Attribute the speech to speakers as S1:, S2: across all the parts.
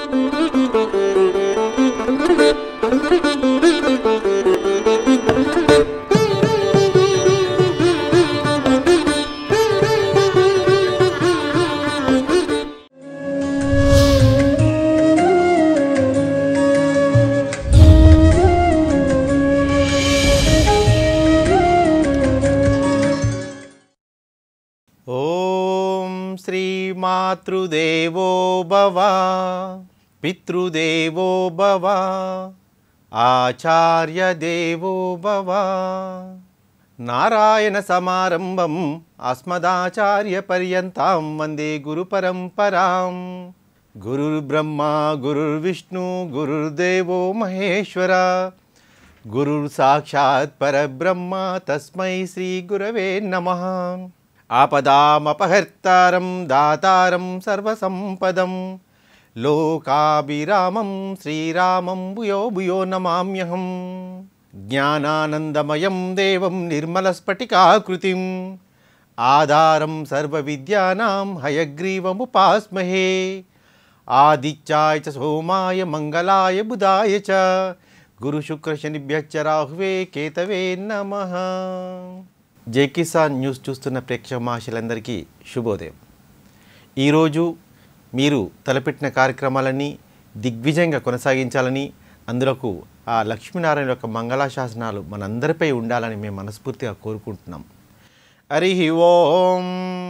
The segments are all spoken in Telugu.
S1: ఓం శ్రీమాతృదేవో భవ పితృదేవో భవ ఆచార్యదేవో భవ నారాయణ సమారంభం అస్మదాచార్య పర్యంతం వందే గురు పరంపరాం గురుర్బ్రహ్మ గురుర్విష్ణు గురుర్దేవో మహేశ్వర గురుర్ సాక్షాత్ పరబ్రహ్మ తస్మై శ్రీ గురవే నమః ఆపదామపహర్తారం దాతారం సర్వసంపదం లోకాభిరామం శ్రీరామం భూయో భూయో నమామ్యహం జ్ఞానానందమయం దేవం నిర్మలస్ఫటికాకృతిం ఆధారం సర్వవిద్యానాం హయగ్రీవముపాస్మహే ఆదిత్యాయ చ సోమాయ మంగళాయ బుధాయ చ గురుశుక్రశనిభ్యచ్చ రాహువే కేతవే నమః జై కిసాన్ న్యూస్ చూస్తున్న ప్రేక్షక మహాశులందరికీ శుభోదయం ఈరోజు మీరు తలపెట్టిన కార్యక్రమాలన్నీ దిగ్విజయంగా కొనసాగించాలని అందులోకు ఆ లక్ష్మీనారాయణ యొక్క మంగళాశాసనాలు మనందరిపై ఉండాలని మేము మనస్ఫూర్తిగా కోరుకుంటున్నాం హరి ఓం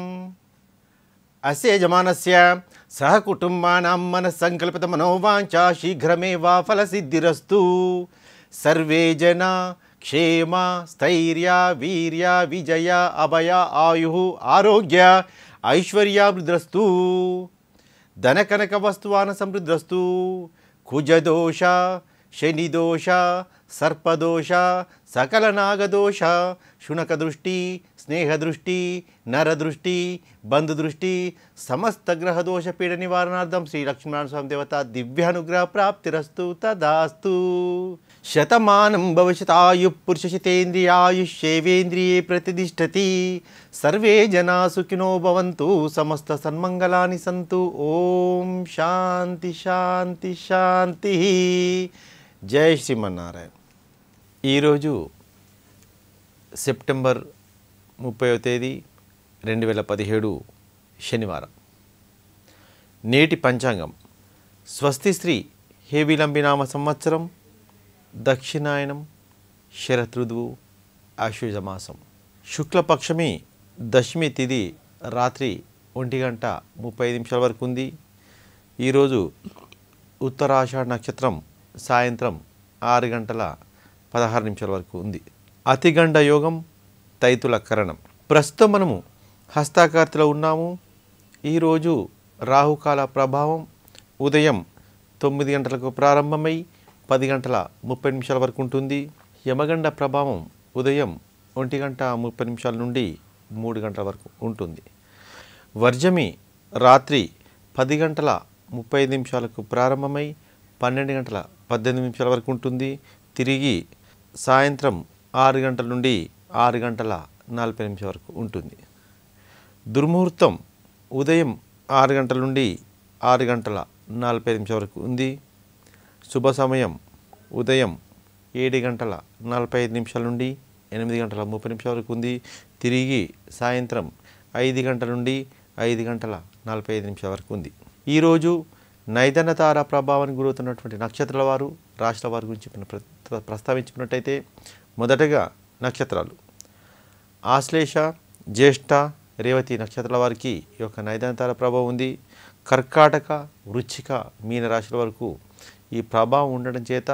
S1: అస్య యజమానస్య సహ కుటుంబానాం మనస్సంకల్పిత మనోవాంఛా శీఘ్రమేవ ఫలసిద్ధిరస్తు సర్వే జన క్షేమ స్థైర్య వీర్య విజయ అభయ ఆయు ఆరోగ్య ఐశ్వర్యాభివృద్రస్తు ధనకనక వస్తువాన సమృద్రస్తు కుజదోష శనిదోష సర్పదోష సకల నాగదోష శునక దృష్టి స్నేహదృష్టి నరదృష్టి బంధుదృష్టి సమస్త గ్రహదోష పీడ నివారణార్థం శ్రీ లక్ష్మీనారాయణ స్వామి దేవత దివ్యానుగ్రహ ప్రాప్తిరస్తు తదాస్తు శతమానం భవిష్యతాయు పురుషశతేంద్రియాయుష్యేవేంద్రియే ప్రతిష్టతి సర్వే జనా సుఖినో భవంతు సమస్త సన్మంగళాని సంతు ఓం శాంతి శాంతి శాంతి జై శ్రీమన్నారాయణ ఈరోజు సెప్టెంబర్ ముప్పైవ తేదీ రెండు వేల పదిహేడు శనివారం నేటి పంచాంగం స్వస్తి శ్రీ హేవిలంబినామ సంవత్సరం దక్షిణాయనం శరతృదువు ఆశ్వజమాసం శుక్లపక్షమి దశమి తిథి రాత్రి ఒంటి గంట ముప్పై ఐదు నిమిషాల వరకు ఉంది ఈరోజు ఉత్తరాషాఢ నక్షత్రం సాయంత్రం ఆరు గంటల పదహారు నిమిషాల వరకు ఉంది అతిగండ యోగం తైతుల కరణం ప్రస్తుతం మనము హస్తాకార్తిలో ఉన్నాము ఈరోజు రాహుకాల ప్రభావం ఉదయం తొమ్మిది గంటలకు ప్రారంభమై పది గంటల ముప్పై నిమిషాల వరకు ఉంటుంది యమగండ ప్రభావం ఉదయం ఒంటి గంట ముప్పై నిమిషాల నుండి మూడు గంటల వరకు ఉంటుంది వర్జమి రాత్రి పది గంటల ముప్పై ఐదు నిమిషాలకు ప్రారంభమై పన్నెండు గంటల పద్దెనిమిది నిమిషాల వరకు ఉంటుంది తిరిగి సాయంత్రం ఆరు గంటల నుండి ఆరు గంటల నలభై నిమిషాల వరకు ఉంటుంది దుర్ముహూర్తం ఉదయం ఆరు గంటల నుండి ఆరు గంటల నలభై నిమిషాల వరకు ఉంది శుభ సమయం ఉదయం ఏడు గంటల నలభై ఐదు నిమిషాల నుండి ఎనిమిది గంటల ముప్పై నిమిషాల వరకు ఉంది తిరిగి సాయంత్రం ఐదు గంటల నుండి ఐదు గంటల నలభై ఐదు నిమిషాల వరకు ఉంది ఈరోజు నైదన తార ప్రభావానికి గురవుతున్నటువంటి నక్షత్రాల వారు రాష్ట్రాల వారి గురించి మనం ప్ర- ప్రస్తావించుకున్నట్టయితే మొదటగా నక్షత్రాలు ఆశ్లేష జ్యేష్ఠ రేవతి నక్షత్రాల వారికి ఈ యొక్క నైదంతార ప్రభావం ఉంది కర్కాటక వృచ్చిక మీన రాశుల వరకు ఈ ప్రభావం ఉండడం చేత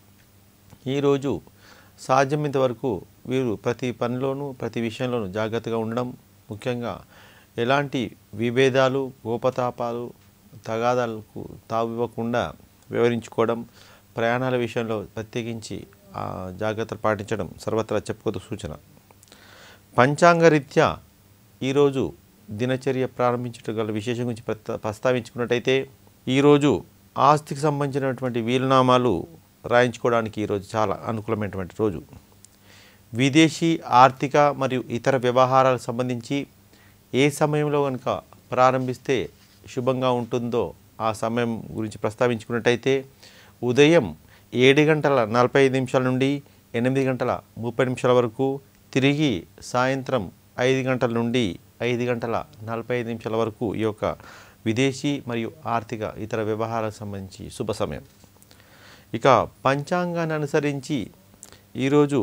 S1: ఈరోజు సాధ్యమైనంత వరకు వీరు ప్రతి పనిలోనూ ప్రతి విషయంలోనూ జాగ్రత్తగా ఉండడం ముఖ్యంగా ఎలాంటి విభేదాలు గోపతాపాలు తగాదాలకు తావివ్వకుండా వివరించుకోవడం ప్రయాణాల విషయంలో ప్రత్యేకించి ఆ, జాగ్రత్తలు పాటించడం సర్వత్రా చెప్పుకోదు సూచన పంచాంగరీత్యా ఈరోజు దినచర్య ప్రారంభించడం గల విశేషం గురించి ప్రస్తా- ప్రస్తావించుకున్నట్టయితే ఈరోజు ఆస్తికి సంబంధించినటువంటి వీలునామాలు రాయించుకోవడానికి ఈరోజు చాలా అనుకూలమైనటువంటి రోజు విదేశీ ఆర్థిక మరియు ఇతర వ్యవహారాలకు సంబంధించి ఏ సమయంలో కనుక ప్రారంభిస్తే శుభంగా ఉంటుందో ఆ సమయం గురించి ప్రస్తావించుకున్నట్టయితే ఉదయం ఏడు గంటల నలభై ఐదు నిమిషాల నుండి ఎనిమిది గంటల ముప్పై నిమిషాల వరకు తిరిగి సాయంత్రం ఐదు గంటల నుండి ఐదు గంటల నలభై ఐదు నిమిషాల వరకు ఈ యొక్క విదేశీ మరియు ఆర్థిక ఇతర వ్యవహారాలకు సంబంధించి శుభ సమయం ఇక పంచాంగాన్ని అనుసరించి ఈరోజు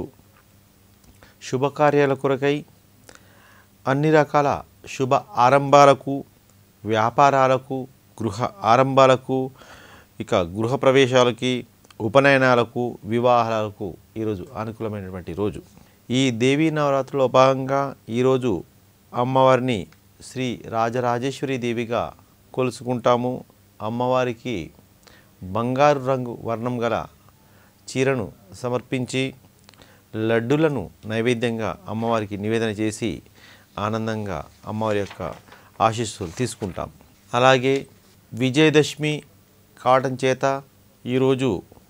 S1: శుభకార్యాల కొరకై అన్ని రకాల శుభ ఆరంభాలకు వ్యాపారాలకు గృహ ఆరంభాలకు ఇక గృహ ప్రవేశాలకి ఉపనయనాలకు వివాహాలకు ఈరోజు అనుకూలమైనటువంటి రోజు ఈ దేవీ నవరాత్రిలో భాగంగా ఈరోజు అమ్మవారిని శ్రీ రాజరాజేశ్వరి దేవిగా కొలుసుకుంటాము అమ్మవారికి బంగారు రంగు వర్ణం గల చీరను సమర్పించి లడ్డులను నైవేద్యంగా అమ్మవారికి నివేదన చేసి ఆనందంగా అమ్మవారి యొక్క ఆశీస్సులు తీసుకుంటాం అలాగే విజయదశమి కావడం చేత ఈరోజు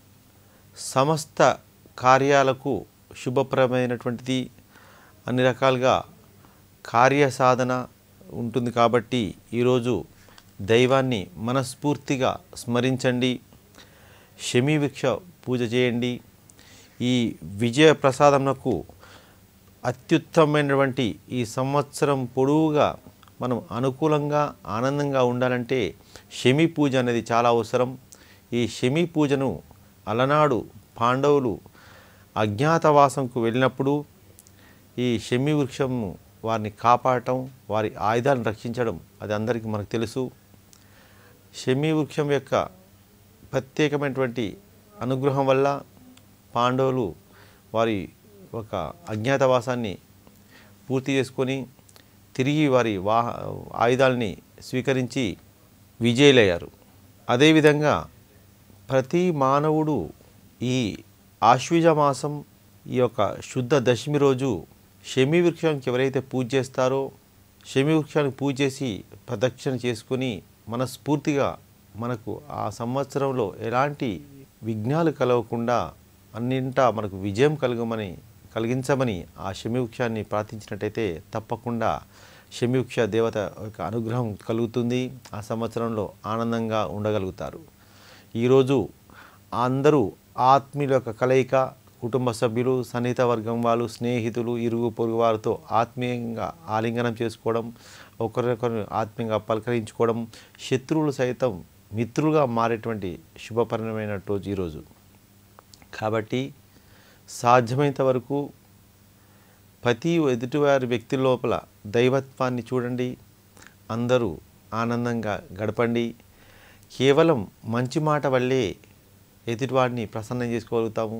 S1: సమస్త కార్యాలకు శుభప్రదమైనటువంటిది అన్ని రకాలుగా కార్యసాధన ఉంటుంది కాబట్టి ఈరోజు దైవాన్ని మనస్ఫూర్తిగా స్మరించండి శమీవిక్ష పూజ చేయండి ఈ విజయ ప్రసాదమునకు అత్యుత్తమమైనటువంటి ఈ సంవత్సరం పొడవుగా మనం అనుకూలంగా ఆనందంగా ఉండాలంటే శమి పూజ అనేది చాలా అవసరం ఈ శమి పూజను అలనాడు పాండవులు అజ్ఞాతవాసంకు వెళ్ళినప్పుడు ఈ శమి వృక్షము వారిని కాపాడటం వారి ఆయుధాలను రక్షించడం అది అందరికీ మనకు తెలుసు శమి వృక్షం యొక్క ప్రత్యేకమైనటువంటి అనుగ్రహం వల్ల పాండవులు వారి ఒక అజ్ఞాతవాసాన్ని పూర్తి చేసుకొని తిరిగి వారి వాహ ఆయుధాలని స్వీకరించి విజయులయ్యారు అదేవిధంగా ప్రతి మానవుడు ఈ ఆశ్వీజ మాసం ఈ యొక్క శుద్ధ దశమి రోజు శమి వృక్షానికి ఎవరైతే పూజ చేస్తారో శమి వృక్షానికి పూజ చేసి ప్రదక్షిణ చేసుకుని మనస్ఫూర్తిగా మనకు ఆ సంవత్సరంలో ఎలాంటి విఘ్నాలు కలగకుండా అన్నింటా మనకు విజయం కలగమని కలిగించమని ఆ శమివృక్షాన్ని ప్రార్థించినట్టయితే తప్పకుండా శమివృక్ష దేవత యొక్క అనుగ్రహం కలుగుతుంది ఆ సంవత్సరంలో ఆనందంగా ఉండగలుగుతారు ఈరోజు అందరూ ఆత్మీయుల యొక్క కలయిక కుటుంబ సభ్యులు సన్నిహిత వర్గం వాళ్ళు స్నేహితులు ఇరుగు పొరుగు వారితో ఆత్మీయంగా ఆలింగనం చేసుకోవడం ఒకరినొకరు ఆత్మీయంగా పలకరించుకోవడం శత్రువులు సైతం మిత్రులుగా మారేటువంటి శుభపరిణమైన రోజు ఈరోజు కాబట్టి సాధ్యమైనంత వరకు ప్రతి ఎదుటివారి వ్యక్తి లోపల దైవత్వాన్ని చూడండి అందరూ ఆనందంగా గడపండి కేవలం మంచి మాట వల్లే ఎదుటివాడిని ప్రసన్నం చేసుకోగలుగుతాము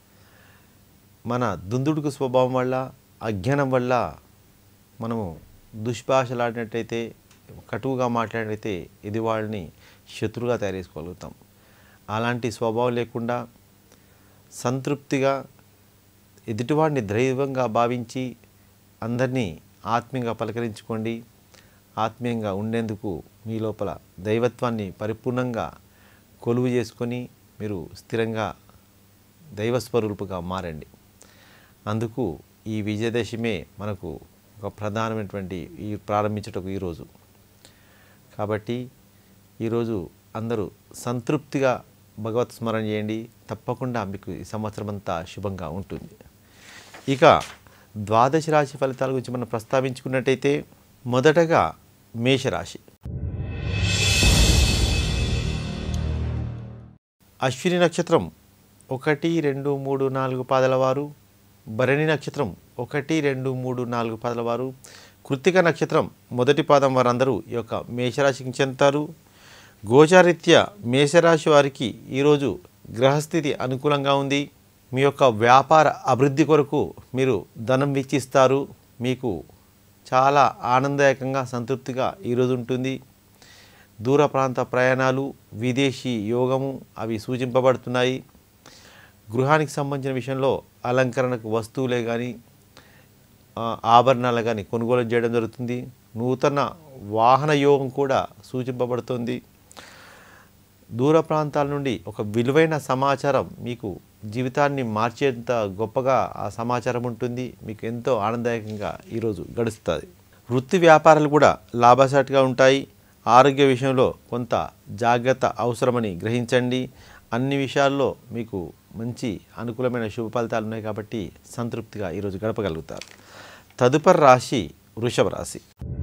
S1: మన దుందుడుకు స్వభావం వల్ల అజ్ఞానం వల్ల మనము దుష్భాషలాడినట్టయితే కటువుగా మాట్లాడినైతే ఇది వాళ్ళని శత్రువుగా తయారు చేసుకోగలుగుతాం అలాంటి స్వభావం లేకుండా సంతృప్తిగా ఎదుటివాడిని దైవంగా భావించి అందరినీ ఆత్మీయంగా పలకరించుకోండి ఆత్మీయంగా ఉండేందుకు మీ లోపల దైవత్వాన్ని పరిపూర్ణంగా కొలువు చేసుకొని మీరు స్థిరంగా దైవస్వరూపుగా మారండి అందుకు ఈ విజయదశమే మనకు ఒక ప్రధానమైనటువంటి ఈ ప్రారంభించటకు ఈరోజు కాబట్టి ఈరోజు అందరూ సంతృప్తిగా భగవత్ స్మరణ చేయండి తప్పకుండా మీకు ఈ సంవత్సరం అంతా శుభంగా ఉంటుంది ఇక ద్వాదశ రాశి ఫలితాల గురించి మనం ప్రస్తావించుకున్నట్టయితే మొదటగా మేషరాశి అశ్విని నక్షత్రం ఒకటి రెండు మూడు నాలుగు పాదల వారు భరణి నక్షత్రం ఒకటి రెండు మూడు నాలుగు పాదల వారు కృత్తిక నక్షత్రం మొదటి పాదం వారందరూ ఈ యొక్క మేషరాశికి చెందుతారు గోచారిత్య మేషరాశి వారికి ఈరోజు గ్రహస్థితి అనుకూలంగా ఉంది మీ యొక్క వ్యాపార అభివృద్ధి కొరకు మీరు ధనం వెచ్చిస్తారు మీకు చాలా ఆనందదాయకంగా సంతృప్తిగా ఈరోజు ఉంటుంది దూర ప్రాంత ప్రయాణాలు విదేశీ యోగము అవి సూచింపబడుతున్నాయి గృహానికి సంబంధించిన విషయంలో అలంకరణకు వస్తువులే కానీ ఆ, ఆభరణాలు కానీ కొనుగోలు చేయడం జరుగుతుంది నూతన వాహన యోగం కూడా సూచింపబడుతుంది దూర ప్రాంతాల నుండి ఒక విలువైన సమాచారం మీకు జీవితాన్ని మార్చేంత గొప్పగా ఆ సమాచారం ఉంటుంది మీకు ఎంతో ఆనందదాయకంగా ఈరోజు గడుస్తుంది వృత్తి వ్యాపారాలు కూడా లాభసాటిగా ఉంటాయి ఆరోగ్య విషయంలో కొంత జాగ్రత్త అవసరమని గ్రహించండి అన్ని విషయాల్లో మీకు మంచి అనుకూలమైన శుభ ఫలితాలు ఉన్నాయి కాబట్టి సంతృప్తిగా ఈరోజు గడపగలుగుతారు తదుపరి రాశి వృషభ రాశి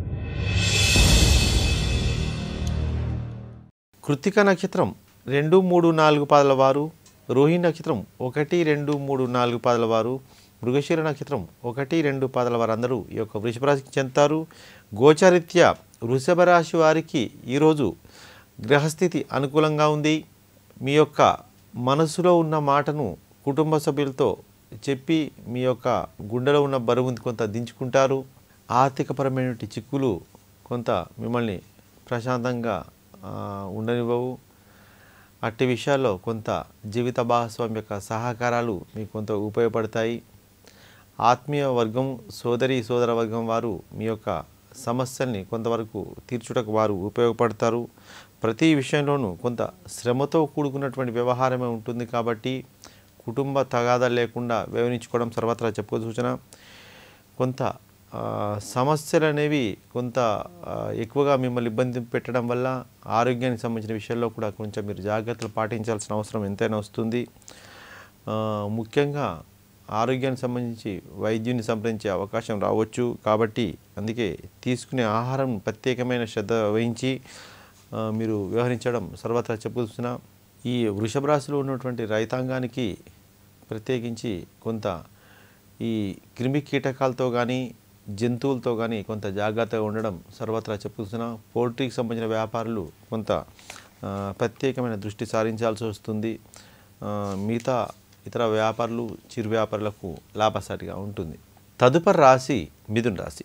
S1: కృత్తిక నక్షత్రం రెండు మూడు నాలుగు పాదల వారు రోహిణి నక్షత్రం ఒకటి రెండు మూడు నాలుగు పాదల వారు మృగశిర నక్షత్రం ఒకటి రెండు పాదల వారు అందరూ ఈ యొక్క వృషభ రాశికి చెందుతారు గోచరిత్యా వృషభ రాశి వారికి ఈరోజు గ్రహస్థితి అనుకూలంగా ఉంది మీ యొక్క మనసులో ఉన్న మాటను కుటుంబ సభ్యులతో చెప్పి మీ యొక్క గుండెలో ఉన్న బరువుని కొంత దించుకుంటారు ఆర్థికపరమైన చిక్కులు కొంత మిమ్మల్ని ప్రశాంతంగా ఆ, ఉండనివ్వవు అట్టి విషయాల్లో కొంత జీవిత భాగస్వామి యొక్క సహకారాలు మీకు కొంత ఉపయోగపడతాయి ఆత్మీయ వర్గం సోదరి సోదర వర్గం వారు మీ యొక్క సమస్యల్ని కొంతవరకు తీర్చుటకు వారు ఉపయోగపడతారు ప్రతి విషయంలోనూ కొంత శ్రమతో కూడుకున్నటువంటి వ్యవహారమే ఉంటుంది కాబట్టి కుటుంబ తగాదాలు లేకుండా వ్యవహరించుకోవడం సర్వత్రా చెప్పుకో సూచన కొంత ఆ, సమస్యలు అనేవి కొంత ఆ, ఎక్కువగా మిమ్మల్ని ఇబ్బంది పెట్టడం వల్ల ఆరోగ్యానికి సంబంధించిన విషయాల్లో కూడా కొంచెం మీరు జాగ్రత్తలు పాటించాల్సిన అవసరం ఎంతైనా వస్తుంది ఆ, ముఖ్యంగా ఆరోగ్యానికి సంబంధించి వైద్యుని సంప్రదించే అవకాశం రావచ్చు కాబట్టి అందుకే తీసుకునే ఆహారం ప్రత్యేకమైన శ్రద్ధ వహించి ఆ, మీరు వ్యవహరించడం సర్వత్రా చెప్పుతున్నా ఈ వృషభ రాశిలో ఉన్నటువంటి రైతాంగానికి ప్రత్యేకించి కొంత ఈ క్రిమి కీటకాలతో కానీ జంతువులతో కానీ కొంత జాగ్రత్తగా ఉండడం సర్వత్రా చెప్పుతున్నా పోల్ట్రీకి సంబంధించిన వ్యాపారులు కొంత ఆ, ప్రత్యేకమైన దృష్టి సారించాల్సి వస్తుంది ఆ, మిగతా ఇతర వ్యాపారులు చిరు వ్యాపారులకు లాభసాటిగా ఉంటుంది తదుపరి రాశి మిథున్ రాశి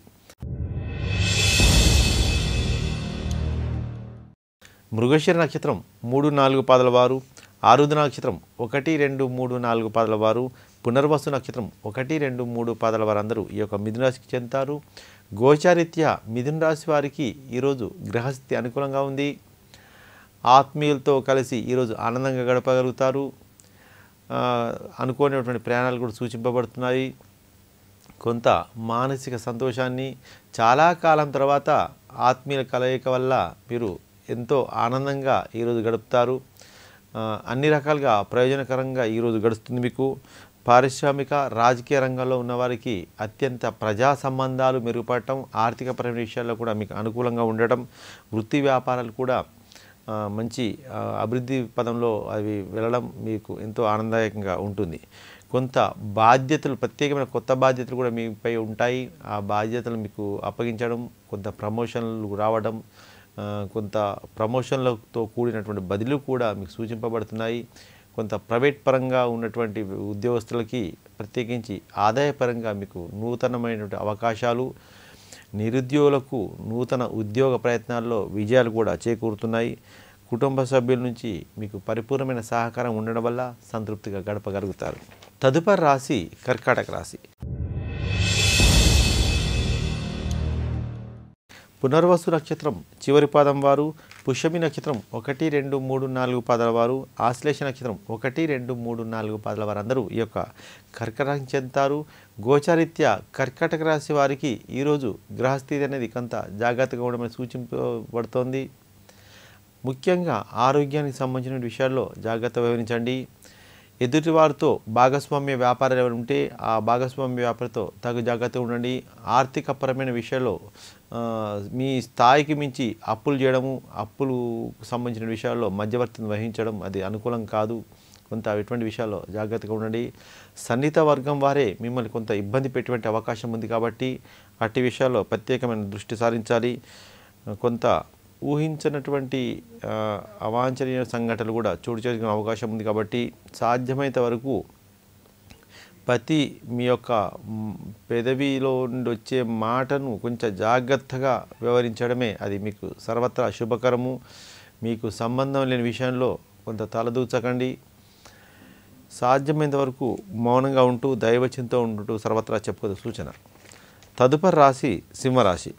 S1: మృగశిర నక్షత్రం మూడు నాలుగు పాదల వారు ఆరుద్ర నక్షత్రం ఒకటి రెండు మూడు నాలుగు పాదల వారు పునర్వసు నక్షత్రం ఒకటి రెండు మూడు పాదల వారందరూ ఈ యొక్క మిథున రాశికి చెందుతారు గోచారిత్యా మిథున రాశి వారికి ఈరోజు గ్రహస్థితి అనుకూలంగా ఉంది ఆత్మీయులతో కలిసి ఈరోజు ఆనందంగా గడపగలుగుతారు ఆ, అనుకోనిటువంటి ప్రయాణాలు కూడా సూచింపబడుతున్నాయి కొంత మానసిక సంతోషాన్ని చాలా కాలం తర్వాత ఆత్మీయుల కలయిక వల్ల మీరు ఎంతో ఆనందంగా ఈరోజు గడుపుతారు ఆ, అన్ని రకాలుగా ప్రయోజనకరంగా ఈరోజు గడుస్తుంది మీకు పారిశ్రామిక రాజకీయ రంగంలో ఉన్నవారికి అత్యంత ప్రజా సంబంధాలు మెరుగుపడటం ఆర్థికపరమైన విషయాల్లో కూడా మీకు అనుకూలంగా ఉండటం వృత్తి వ్యాపారాలు కూడా ఆ, మంచి ఆ, అభివృద్ధి పదంలో అవి వెళ్ళడం మీకు ఎంతో ఆనందదాయకంగా ఉంటుంది కొంత బాధ్యతలు ప్రత్యేకమైన కొత్త బాధ్యతలు కూడా మీపై ఉంటాయి ఆ బాధ్యతలు మీకు అప్పగించడం కొంత ప్రమోషన్లు రావడం ఆ, కొంత ప్రమోషన్లతో కూడినటువంటి బదిలీలు కూడా మీకు సూచింపబడుతున్నాయి కొంత ప్రైవేట్ పరంగా ఉన్నటువంటి ఉద్యోగస్తులకి ప్రత్యేకించి ఆదాయపరంగా మీకు నూతనమైనటువంటి అవకాశాలు నిరుద్యోగులకు నూతన ఉద్యోగ ప్రయత్నాల్లో విజయాలు కూడా చేకూరుతున్నాయి కుటుంబ సభ్యుల నుంచి మీకు పరిపూర్ణమైన సహకారం ఉండడం వల్ల సంతృప్తిగా గడపగలుగుతారు తదుపరి రాశి కర్కాటక రాశి పునర్వసు నక్షత్రం చివరి పాదం వారు పుష్యమి నక్షత్రం ఒకటి రెండు మూడు నాలుగు పాదాల వారు ఆశ్లేష నక్షత్రం ఒకటి రెండు మూడు నాలుగు పాదాల వారు అందరూ ఈ యొక్క కర్కటకం చెందుతారు గోచారిత్యా కర్కాటక రాశి వారికి ఈరోజు గ్రహస్థితి అనేది కొంత జాగ్రత్తగా ఉండమని సూచింపబడుతోంది ముఖ్యంగా ఆరోగ్యానికి సంబంధించిన విషయాల్లో జాగ్రత్త వహించండి ఎదుటివారితో భాగస్వామ్య వ్యాపారాలు ఎవరు ఉంటే ఆ భాగస్వామ్య వ్యాపారితో తగు జాగ్రత్త ఉండండి ఆర్థికపరమైన విషయాల్లో ఆ, మీ స్థాయికి మించి అప్పులు చేయడము అప్పులు సంబంధించిన విషయాల్లో మధ్యవర్తిని వహించడం అది అనుకూలం కాదు కొంత ఇటువంటి విషయాల్లో జాగ్రత్తగా ఉండండి సన్నిహిత వర్గం వారే మిమ్మల్ని కొంత ఇబ్బంది పెట్టేటువంటి అవకాశం ఉంది కాబట్టి అట్టి విషయాల్లో ప్రత్యేకమైన దృష్టి సారించాలి కొంత ఊహించినటువంటి ఆ, అవాంఛనీయ సంఘటనలు కూడా చోటు చేసుకునే అవకాశం ఉంది కాబట్టి సాధ్యమైనంత వరకు ప్రతి మీ యొక్క మ్, పెదవిలో నుండి వచ్చే మాటను కొంచెం జాగ్రత్తగా వ్యవహరించడమే అది మీకు సర్వత్రా శుభకరము మీకు సంబంధం లేని విషయంలో కొంత తలదూచకండి సాధ్యమైనంత వరకు మౌనంగా ఉంటూ దైవచింతో ఉంటూ సర్వత్రా చెప్పుకోదు సూచన తదుపరి రాశి సింహరాశి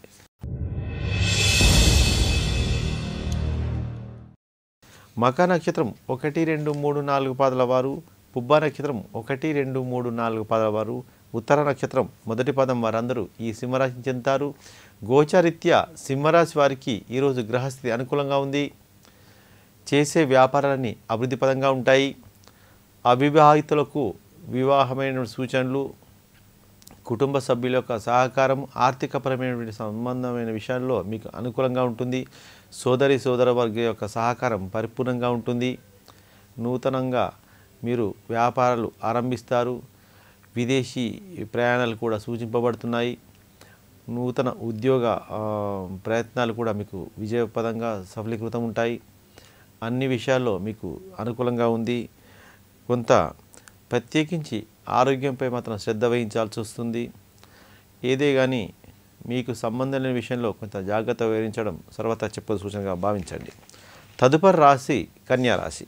S1: మక నక్షత్రం ఒకటి రెండు మూడు నాలుగు పాదల వారు పుబ్బ నక్షత్రం ఒకటి రెండు మూడు నాలుగు పాదల వారు ఉత్తర నక్షత్రం మొదటి పదం వారందరూ ఈ సింహరాశిని చెందుతారు గోచారిత్య సింహరాశి వారికి ఈరోజు గ్రహస్థితి అనుకూలంగా ఉంది చేసే వ్యాపారాలన్నీ అభివృద్ధి పదంగా ఉంటాయి అవివాహితులకు వివాహమైన సూచనలు కుటుంబ సభ్యుల యొక్క సహకారం ఆర్థికపరమైనటువంటి సంబంధమైన విషయాల్లో మీకు అనుకూలంగా ఉంటుంది సోదరి సోదర వర్గ యొక్క సహకారం పరిపూర్ణంగా ఉంటుంది నూతనంగా మీరు వ్యాపారాలు ఆరంభిస్తారు విదేశీ ప్రయాణాలు కూడా సూచింపబడుతున్నాయి నూతన ఉద్యోగ ఆ, ప్రయత్నాలు కూడా మీకు విజయపదంగా సఫలీకృతం ఉంటాయి అన్ని విషయాల్లో మీకు అనుకూలంగా ఉంది కొంత ప్రత్యేకించి ఆరోగ్యంపై మాత్రం శ్రద్ధ వహించాల్సి వస్తుంది ఏదే కానీ మీకు సంబంధం లేని విషయంలో కొంత జాగ్రత్త వహించడం సర్వతా చెప్పే సూచనగా భావించండి తదుపరి రాశి కన్యా రాశి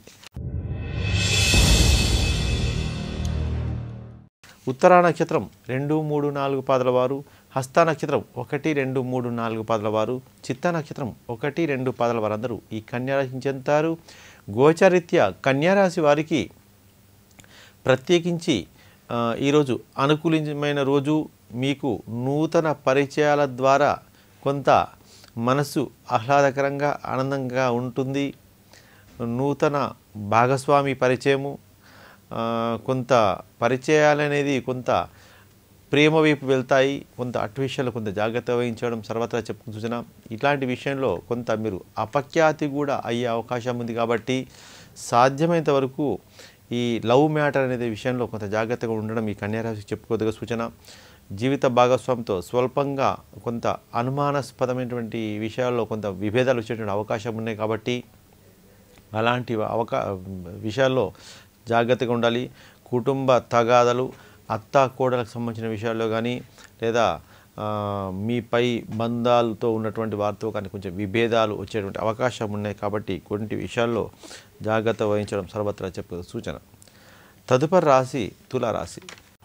S1: ఉత్తర నక్షత్రం రెండు మూడు నాలుగు పాదల వారు హస్త నక్షత్రం ఒకటి రెండు మూడు నాలుగు పాదల వారు చిత్త నక్షత్రం ఒకటి రెండు పాదల వారందరూ ఈ కన్యారాశిని చెందుతారు గోచరిత్య కన్యారాశి వారికి ప్రత్యేకించి ఆ, ఈరోజు అనుకూలమైన రోజు మీకు నూతన పరిచయాల ద్వారా కొంత మనసు ఆహ్లాదకరంగా ఆనందంగా ఉంటుంది నూతన భాగస్వామి పరిచయము ఆ, కొంత పరిచయాలు అనేది కొంత ప్రేమ వైపు వెళ్తాయి కొంత అటు విషయాల్లో కొంత జాగ్రత్త వహించడం సర్వత్రా చెప్పుకుని సూచన ఇట్లాంటి విషయంలో కొంత మీరు అపఖ్యాతి కూడా అయ్యే అవకాశం ఉంది కాబట్టి సాధ్యమైనంత వరకు ఈ లవ్ మ్యాటర్ అనేది విషయంలో కొంత జాగ్రత్తగా ఉండడం ఈ కన్యారాశికి చెప్పుకోదగ్గ సూచన జీవిత భాగస్వామితో స్వల్పంగా కొంత అనుమానాస్పదమైనటువంటి విషయాల్లో కొంత విభేదాలు వచ్చేటువంటి అవకాశం ఉన్నాయి కాబట్టి అలాంటి అవకా విషయాల్లో జాగ్రత్తగా ఉండాలి కుటుంబ తగాదలు అత్త కోడలకు సంబంధించిన విషయాల్లో కానీ లేదా ఆ, మీపై బంధాలతో ఉన్నటువంటి వారితో కానీ కొంచెం విభేదాలు వచ్చేటువంటి అవకాశం ఉన్నాయి కాబట్టి కొన్ని విషయాల్లో జాగ్రత్త వహించడం సర్వత్రా చెప్పే సూచన తదుపరి రాశి తులారాశి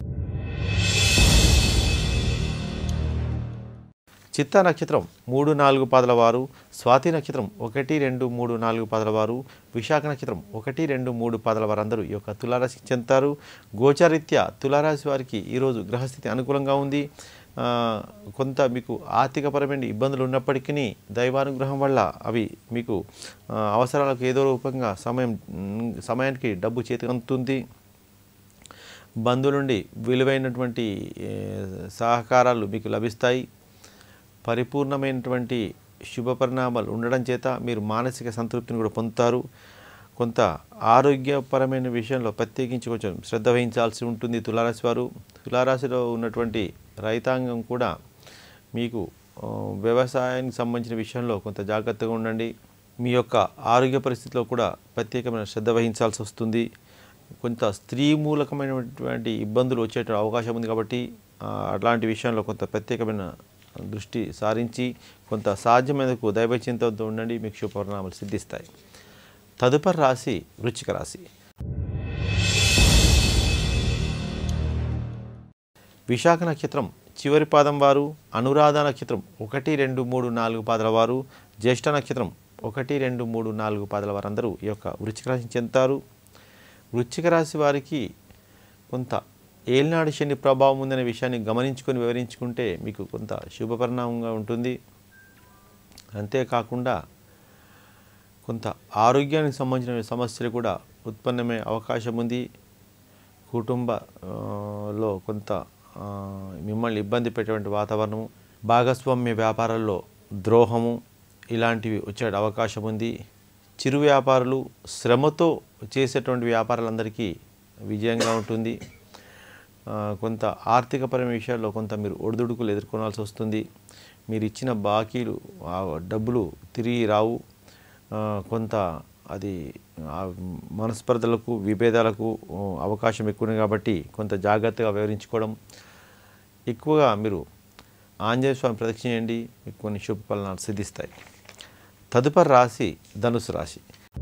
S1: చిత్త నక్షత్రం మూడు నాలుగు పాదల వారు స్వాతి నక్షత్రం ఒకటి రెండు మూడు నాలుగు పాదల వారు విశాఖ నక్షత్రం ఒకటి రెండు మూడు పాదల వారందరూ ఈ యొక్క తులారాశికి చెందుతారు గోచారిత్య తులారాశి వారికి ఈరోజు గ్రహస్థితి అనుకూలంగా ఉంది ఆ, కొంత మీకు ఆర్థికపరమైన ఇబ్బందులు ఉన్నప్పటికీ దైవానుగ్రహం వల్ల అవి మీకు ఆ, అవసరాలకు ఏదో రూపంగా సమయం ఉమ్, సమయానికి డబ్బు చేతికి అందుతుంది బంధువుల నుండి విలువైనటువంటి ఏ, సహకారాలు మీకు లభిస్తాయి పరిపూర్ణమైనటువంటి శుభ పరిణామాలు ఉండడం చేత మీరు మానసిక సంతృప్తిని కూడా పొందుతారు కొంత ఆరోగ్యపరమైన విషయంలో ప్రత్యేకించి కొంచెం శ్రద్ధ వహించాల్సి ఉంటుంది తులారాశి వారు తులారాశిలో ఉన్నటువంటి రైతాంగం కూడా మీకు ఆ, వ్యవసాయానికి సంబంధించిన విషయంలో కొంత జాగ్రత్తగా ఉండండి మీ యొక్క ఆరోగ్య పరిస్థితిలో కూడా ప్రత్యేకమైన శ్రద్ధ వహించాల్సి వస్తుంది కొంత స్త్రీ మూలకమైనటువంటి ఇబ్బందులు వచ్చే అవకాశం ఉంది కాబట్టి ఆ, అట్లాంటి విషయంలో కొంత ప్రత్యేకమైన దృష్టి సారించి కొంత సాధ్యమైనందుకు దైవచింతతో ఉండండి మీకు శుభపరిణామాలు సిద్ధిస్తాయి తదుపరి రాశి వృచ్చిక రాశి విశాఖ నక్షత్రం చివరి పాదం వారు అనురాధ నక్షత్రం ఒకటి రెండు మూడు నాలుగు పాదల వారు జ్యేష్ఠ నక్షత్రం ఒకటి రెండు మూడు నాలుగు పాదల వారందరూ ఈ యొక్క వృచ్చిక రాశిని చెందుతారు వృచ్చిక రాశి వారికి కొంత ఏలినాడు శని ప్రభావం ఉందనే విషయాన్ని గమనించుకొని వివరించుకుంటే మీకు కొంత శుభపరిణామంగా ఉంటుంది అంతేకాకుండా కొంత ఆరోగ్యానికి సంబంధించిన సమస్యలు కూడా ఉత్పన్నమయ్యే అవకాశం ఉంది కుటుంబ ఆ, లో కొంత ఆ, మిమ్మల్ని ఇబ్బంది పెట్టేటువంటి వాతావరణము భాగస్వామ్య వ్యాపారాల్లో ద్రోహము ఇలాంటివి వచ్చే అవకాశం ఉంది చిరు వ్యాపారులు శ్రమతో చేసేటువంటి వ్యాపారాలందరికీ విజయంగా ఉంటుంది ఆ, కొంత ఆర్థికపరమైన విషయాల్లో కొంత మీరు ఒడిదుడుకులు ఎదుర్కొనాల్సి వస్తుంది మీరు ఇచ్చిన బాకీలు ఆ డబ్బులు తిరిగి రావు ఆ, కొంత అది ఆ మనస్పర్ధలకు విభేదాలకు ఆ, అవకాశం ఎక్కువ ఉంది కాబట్టి కొంత జాగ్రత్తగా వివరించుకోవడం ఎక్కువగా మీరు ఆంజనేయ స్వామి ప్రదక్షిణ చేయండి మీకు కొన్ని శుభ ఫలాలు సిద్ధిస్తాయి తదుపరి రాశి ధనుసు రాశి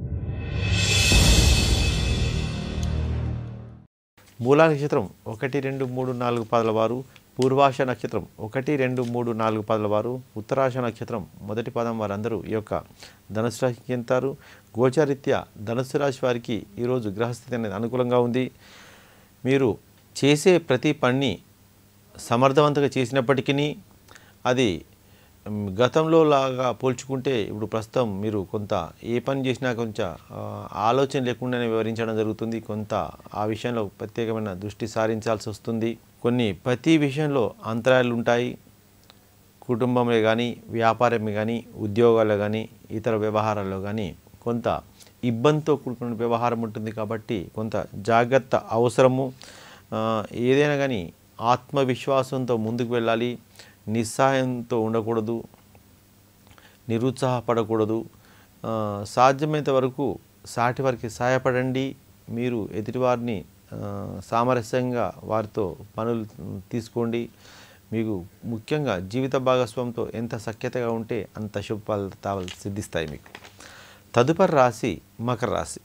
S1: మూలా నక్షత్రం ఒకటి రెండు మూడు నాలుగు పాదల వారు పూర్వాష నక్షత్రం ఒకటి రెండు మూడు నాలుగు పాదల వారు ఉత్తరాష నక్షత్రం మొదటి పాదం వారందరూ ఈ యొక్క ధనుసు రాశికి చెందుతారు గోచారిత్య ధనుసు రాశి వారికి ఈరోజు గ్రహస్థితి అనేది అనుకూలంగా ఉంది మీరు చేసే ప్రతి పని సమర్థవంతంగా చేసినప్పటికీ అది మ్, గతంలో లాగా పోల్చుకుంటే ఇప్పుడు ప్రస్తుతం మీరు కొంత ఏ పని చేసినా కొంచెం ఆ, ఆలోచన లేకుండానే వివరించడం జరుగుతుంది కొంత ఆ విషయంలో ప్రత్యేకమైన దృష్టి సారించాల్సి వస్తుంది కొన్ని ప్రతి విషయంలో అంతరాయాలు ఉంటాయి కుటుంబంలో కానీ వ్యాపారమే కానీ ఉద్యోగాల్లో కానీ ఇతర వ్యవహారాల్లో కానీ కొంత ఇబ్బందితో కూడుకున్న వ్యవహారం ఉంటుంది కాబట్టి కొంత జాగ్రత్త అవసరము ఆ, ఏదైనా కానీ ఆత్మవిశ్వాసంతో ముందుకు వెళ్ళాలి నిస్సహాయంతో ఉండకూడదు నిరుత్సాహపడకూడదు ఆ, సాధ్యమైనంత వరకు సాటి వారికి సహాయపడండి మీరు ఎదుటివారిని ఆ, సామరస్యంగా వారితో పనులు తీసుకోండి మీకు ముఖ్యంగా జీవిత భాగస్వామితో ఎంత సఖ్యతగా ఉంటే అంత శుభ ఫలితాలు సిద్ధిస్తాయి మీకు తదుపరి రాశి మకర రాశి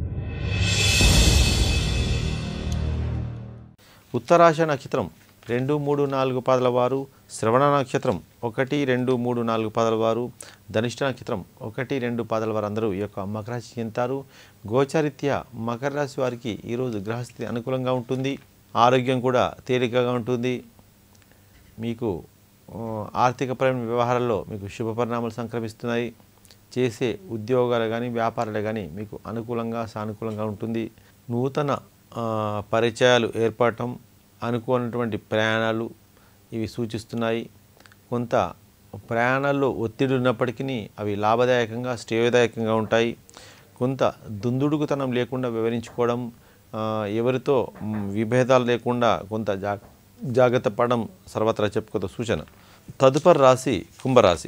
S1: ఉత్తరాశ నక్షత్రం రెండు మూడు నాలుగు పదల వారు శ్రవణ నక్షత్రం ఒకటి రెండు మూడు నాలుగు పదల వారు ధనిష్ట నక్షత్రం ఒకటి రెండు పదల వారు అందరూ ఈ యొక్క మకర రాశి చెందుతారు గోచారిత్య మకర రాశి వారికి ఈరోజు గ్రహస్థితి అనుకూలంగా ఉంటుంది ఆరోగ్యం కూడా తేలికగా ఉంటుంది మీకు ఆ, ఆర్థికపరమైన వ్యవహారాల్లో మీకు శుభ పరిణామాలు సంక్రమిస్తున్నాయి చేసే ఉద్యోగాలు కానీ వ్యాపారాలు కానీ మీకు అనుకూలంగా సానుకూలంగా ఉంటుంది నూతన ఆ, పరిచయాలు ఏర్పడటం అనుకోనటువంటి ప్రయాణాలు ఇవి సూచిస్తున్నాయి కొంత ప్రయాణాల్లో ఒత్తిడి ఉన్నప్పటికీ అవి లాభదాయకంగా శ్రేయోదాయకంగా ఉంటాయి కొంత దుందుడుకుతనం లేకుండా వివరించుకోవడం ఆ, ఎవరితో మ్, విభేదాలు లేకుండా కొంత జా జాగ్రత్త పడడం సర్వత్రా చెప్పుకోత సూచన తదుపరి రాశి కుంభరాశి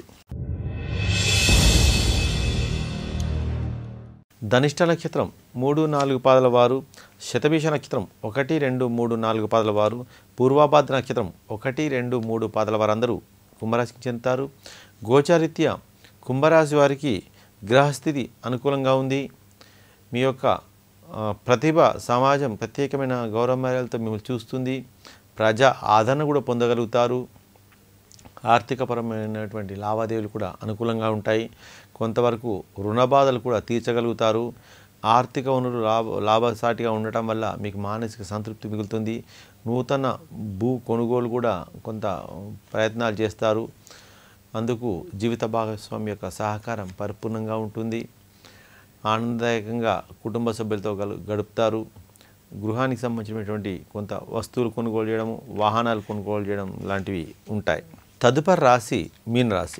S1: ధనిష్ట నక్షత్రం మూడు నాలుగు పాదల వారు శతభీష నక్షత్రం ఒకటి రెండు మూడు నాలుగు పాదల వారు పూర్వాభాద్ర నక్షత్రం ఒకటి రెండు మూడు పాదల వారందరూ కుంభరాశికి చెందుతారు గోచారిత్య కుంభరాశి వారికి గ్రహస్థితి అనుకూలంగా ఉంది మీ యొక్క ఆ, ప్రతిభ సమాజం ప్రత్యేకమైన గౌరవ మర్యాదలతో మిమ్మల్ని చూస్తుంది ప్రజా ఆదరణ కూడా పొందగలుగుతారు ఆర్థికపరమైనటువంటి లావాదేవీలు కూడా అనుకూలంగా ఉంటాయి కొంతవరకు రుణ బాధలు కూడా తీర్చగలుగుతారు ఆర్థిక వనరులు లాభ లాభసాటిగా ఉండటం వల్ల మీకు మానసిక సంతృప్తి మిగులుతుంది నూతన భూ కొనుగోలు కూడా కొంత ప్రయత్నాలు చేస్తారు అందుకు జీవిత భాగస్వామి యొక్క సహకారం పరిపూర్ణంగా ఉంటుంది ఆనందదాయకంగా కుటుంబ సభ్యులతో గలు గడుపుతారు గృహానికి సంబంధించినటువంటి కొంత వస్తువులు కొనుగోలు చేయడం వాహనాలు కొనుగోలు చేయడం లాంటివి ఉంటాయి తదుపరి రాశి మీన రాశి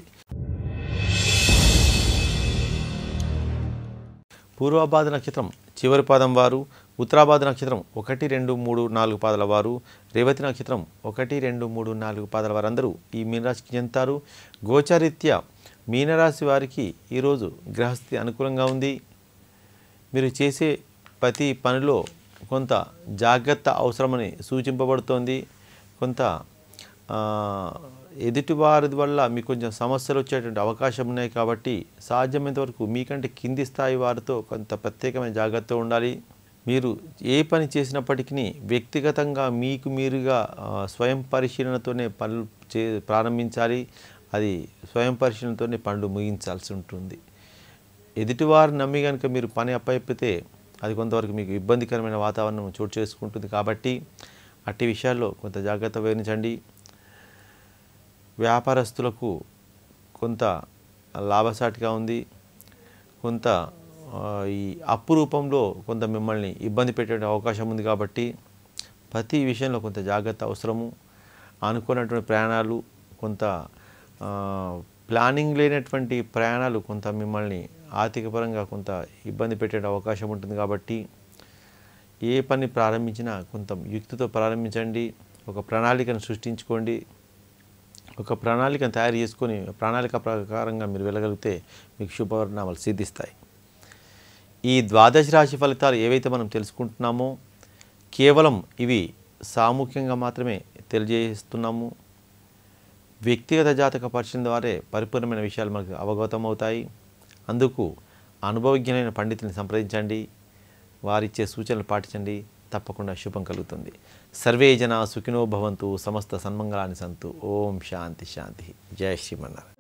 S1: పూర్వాభాద నక్షత్రం చివరి పాదం వారు ఉత్తరాభాద నక్షత్రం ఒకటి రెండు మూడు నాలుగు పాదల వారు రేవతి నక్షత్రం ఒకటి రెండు మూడు నాలుగు పాదల వారందరూ ఈ మీనరాశికి చెందుతారు గోచారిత్య మీనరాశి వారికి ఈరోజు గ్రహస్థితి అనుకూలంగా ఉంది మీరు చేసే ప్రతి పనిలో కొంత జాగ్రత్త అవసరమని సూచింపబడుతోంది కొంత ఆ, ఎదుటివారి వల్ల మీకు కొంచెం సమస్యలు వచ్చేటువంటి అవకాశం ఉన్నాయి కాబట్టి సాధ్యమైనంత వరకు మీకంటే కింది స్థాయి వారితో కొంత ప్రత్యేకమైన జాగ్రత్త ఉండాలి మీరు ఏ పని చేసినప్పటికీ వ్యక్తిగతంగా మీకు మీరుగా ఆ, స్వయం పరిశీలనతోనే పనులు చే ప్రారంభించాలి అది స్వయం పరిశీలనతోనే పనులు ముగించాల్సి ఉంటుంది ఎదుటివారు నమ్మి కనుక మీరు పని అప్పయిపితే అది కొంతవరకు మీకు ఇబ్బందికరమైన వాతావరణం చోటు చేసుకుంటుంది కాబట్టి అట్టి విషయాల్లో కొంత జాగ్రత్త వహించండి వ్యాపారస్తులకు కొంత లాభసాటిగా ఉంది కొంత ఆ, ఈ అప్పు రూపంలో కొంత మిమ్మల్ని ఇబ్బంది పెట్టే అవకాశం ఉంది కాబట్టి ప్రతి విషయంలో కొంత జాగ్రత్త అవసరము అనుకున్నటువంటి ప్రయాణాలు కొంత ఆ, ప్లానింగ్ లేనటువంటి ప్రయాణాలు కొంత మిమ్మల్ని ఆర్థికపరంగా కొంత ఇబ్బంది పెట్టే అవకాశం ఉంటుంది కాబట్టి ఏ పని ప్రారంభించినా కొంత యుక్తితో ప్రారంభించండి ఒక ప్రణాళికను సృష్టించుకోండి ఒక ప్రణాళికను తయారు చేసుకొని ప్రణాళిక ప్రకారంగా మీరు వెళ్ళగలిగితే మీకు శుభపరిణామాలు సిద్ధిస్తాయి ఈ ద్వాదశ రాశి ఫలితాలు ఏవైతే మనం తెలుసుకుంటున్నామో కేవలం ఇవి సామూహికంగా మాత్రమే తెలియజేస్తున్నాము వ్యక్తిగత జాతక పరిచయం ద్వారా పరిపూర్ణమైన విషయాలు మనకు అవగతం అవుతాయి అందుకు అనుభవజ్ఞులైన పండితుని సంప్రదించండి వారిచ్చే సూచనలు పాటించండి తప్పకుండా శుభం కలుగుతుంది సర్వే జన సుఖినో భవంతు సమస్త సన్మంగళాన్ని సంతు ఓం శాంతి శాంతి జయ శ్రీమన్నారాయణ